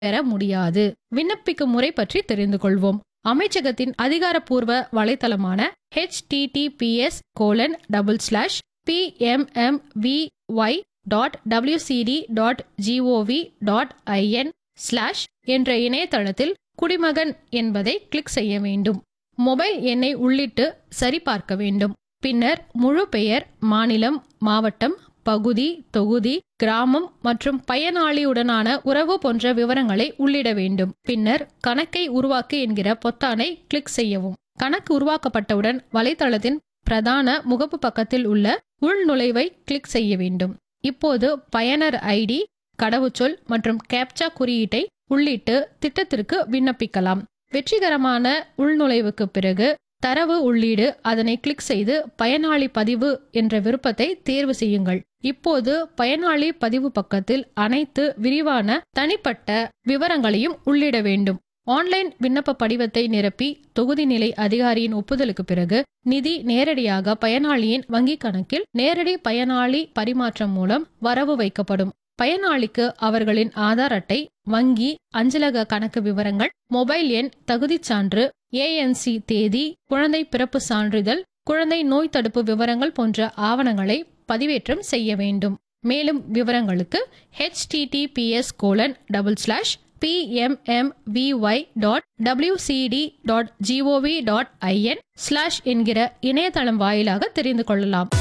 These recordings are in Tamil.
பெற முடியாது விண்ணப்பிக்கும் முறை பற்றி தெரிந்து கொள்வோம் அமைச்சகத்தின் அதிகாரப்பூர்வ வலைத்தளமான https colon double slash PMMVY dot WCD dot GOV dot IN slash என்ற இணையதளத்தில் குடிமகன் என்பதை கிளிக் செய்ய வேண்டும் மொபைல் எண்ணை உள்ளிட்டு சரிபார்க்க வேண்டும் பின்னர் முழு பெயர் மாநிலம் மாவட்டம் பகுதி தொகுதி கிராமம் மற்றும் பயனாளியுடனான உறவு போன்ற விவரங்களை உள்ளிட வேண்டும் பின்னர் கணக்கை உருவாக்கு என்கிற பொத்தானை கிளிக் செய்யவும் கணக்கு உருவாக்கப்பட்டவுடன் வலைத்தளத்தின் பிரதான முகப்பு பக்கத்தில் உள்ள உள்நுழைவை கிளிக் செய்ய வேண்டும் இப்போது பயனர் ஐடி கடவுச்சொல் மற்றும் கேப்சா குறியீட்டை உள்ளிட்டு திட்டத்திற்கு விண்ணப்பிக்கலாம் வெற்றிகரமான உள்நுழைவுக்கு பிறகு தரவு உள்ளீடு அதனை கிளிக் செய்து பயனாளி பதிவு என்ற விருப்பத்தை தேர்வு செய்யுங்கள் இப்போது பயனாளி பதிவு பக்கத்தில் அனைத்து விரிவான தனிப்பட்ட விவரங்களையும் உள்ளிட வேண்டும் ஆன்லைன் விண்ணப்ப படிவத்தை நிரப்பி தொகுதி நிலை அதிகாரியின் ஒப்புதலுக்கு பிறகு நிதி நேரடியாக பயனாளியின் வங்கிக் கணக்கில் நேரடி பயனாளி பரிமாற்றம் மூலம் வரவு வைக்கப்படும் பயனாளிக்கு அவர்களின் ஆதார் அட்டை வங்கி அஞ்சலக கணக்கு விவரங்கள் மொபைல் எண் தகுதிச் சான்று ஏஎன்சி தேதி குழந்தை பிறப்பு சான்றிதழ் குழந்தை நோய் தடுப்பு விவரங்கள் போன்ற ஆவணங்களை பதிவேற்றம் செய்ய வேண்டும் மேலும் விவரங்களுக்கு https colon double slash PMMVY dot WCD dot GOV dot IN slash என்கிற இணையதளம் வாயிலாக தெரிந்து கொள்ளலாம்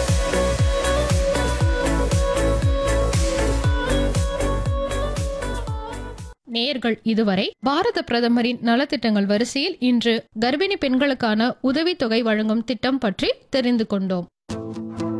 நேர்கள் இதுவரை பாரத பிரதமரின் நலத்திட்டங்கள் வரிசையில் இன்று கர்ப்பிணி பெண்களுக்கான உதவித்தொகை வழங்கும் திட்டம் பற்றி தெரிந்து கொண்டோம்